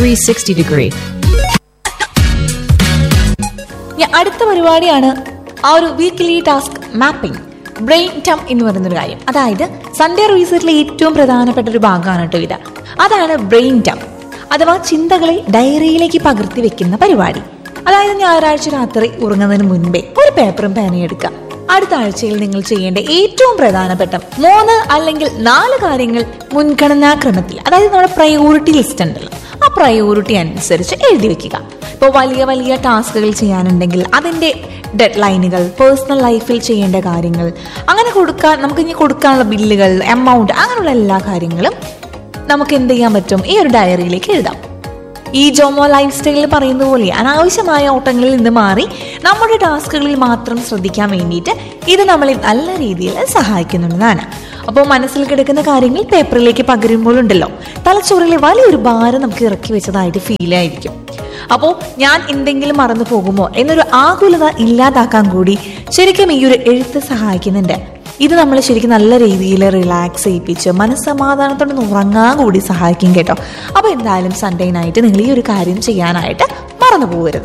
360 degree. ഇനി അടുത്ത പരിപാടിയാണ് ആ ഒരു വീക്ക്ലി ടാസ്ക് മാപ്പിംഗ് ബ്രെയിൻ ടം എന്ന് പറയുന്നൊരു കാര്യം അതായത് സൺഡേ റീസെറ്റിലെ ഏറ്റവും പ്രധാനപ്പെട്ട ഒരു ഭാഗമാണ് കേട്ടോ ഇത് അതാണ് ബ്രെയിൻ ടം അഥവാ ചിന്തകളെ ഡയറിയിലേക്ക് പകർത്തി വെക്കുന്ന പരിപാടി അതായത് ഞായറാഴ്ച രാത്രി ഉറങ്ങുന്നതിന് മുൻപേ ഒരു പേപ്പറും പേനയും എടുക്കുക അടുത്ത ആഴ്ചയിൽ നിങ്ങൾ ചെയ്യേണ്ട ഏറ്റവും പ്രധാനപ്പെട്ട മൂന്ന് അല്ലെങ്കിൽ നാല് കാര്യങ്ങൾ മുൻഗണനാക്രമത്തിൽ അതായത് നമ്മുടെ പ്രയോറിറ്റി ലിസ്റ്റ് ഉണ്ടല്ലോ ആ പ്രയോറിറ്റി അനുസരിച്ച് എഴുതി വെക്കുക ഇപ്പോൾ വലിയ വലിയ ടാസ്കുകൾ ചെയ്യാനുണ്ടെങ്കിൽ അതിൻ്റെ ഡെഡ് ലൈനുകൾ പേഴ്സണൽ ലൈഫിൽ ചെയ്യേണ്ട കാര്യങ്ങൾ അങ്ങനെ കൊടുക്കാൻ നമുക്ക് ഇനി കൊടുക്കാനുള്ള ബില്ലുകൾ എമൗണ്ട് അങ്ങനെയുള്ള എല്ലാ കാര്യങ്ങളും നമുക്ക് എന്ത് ചെയ്യാൻ പറ്റും ഈ ഒരു ഡയറിയിലേക്ക് എഴുതാം ഈ ജോമോ ലൈഫ് സ്റ്റൈലിൽ പറയുന്ന പോലെ അനാവശ്യമായ ഓട്ടങ്ങളിൽ നിന്ന് മാറി നമ്മുടെ ടാസ്കുകളിൽ മാത്രം ശ്രദ്ധിക്കാൻ വേണ്ടിയിട്ട് ഇത് നമ്മളെ നല്ല രീതിയിൽ സഹായിക്കുന്നുണ്ടെന്നാണ് അപ്പോൾ മനസ്സിൽ കിടക്കുന്ന കാര്യങ്ങൾ പേപ്പറിലേക്ക് പകരുമ്പോഴുണ്ടല്ലോ തലച്ചോറിലെ വലിയൊരു ഭാരം നമുക്ക് ഇറക്കി വെച്ചതായിട്ട് ഫീൽ ആയിരിക്കും അപ്പോൾ ഞാൻ എന്തെങ്കിലും മറന്നു പോകുമോ എന്നൊരു ആകുലത ഇല്ലാതാക്കാൻ കൂടി ശരിക്കും ഈ ഒരു എഴുത്ത് സഹായിക്കുന്നുണ്ട് ഇത് നമ്മൾ ശരിക്കും നല്ല രീതിയിൽ റിലാക്സ് ചെയ്യിപ്പിച്ച് മനസ്സമാധാനത്തോടെ ഒന്ന് ഉറങ്ങാൻ കൂടി സഹായിക്കും കേട്ടോ അപ്പോൾ എന്തായാലും സൺഡേ നൈറ്റ് നിങ്ങൾ ഈ ഒരു കാര്യം ചെയ്യാനായിട്ട് മറന്നു പോകരുത്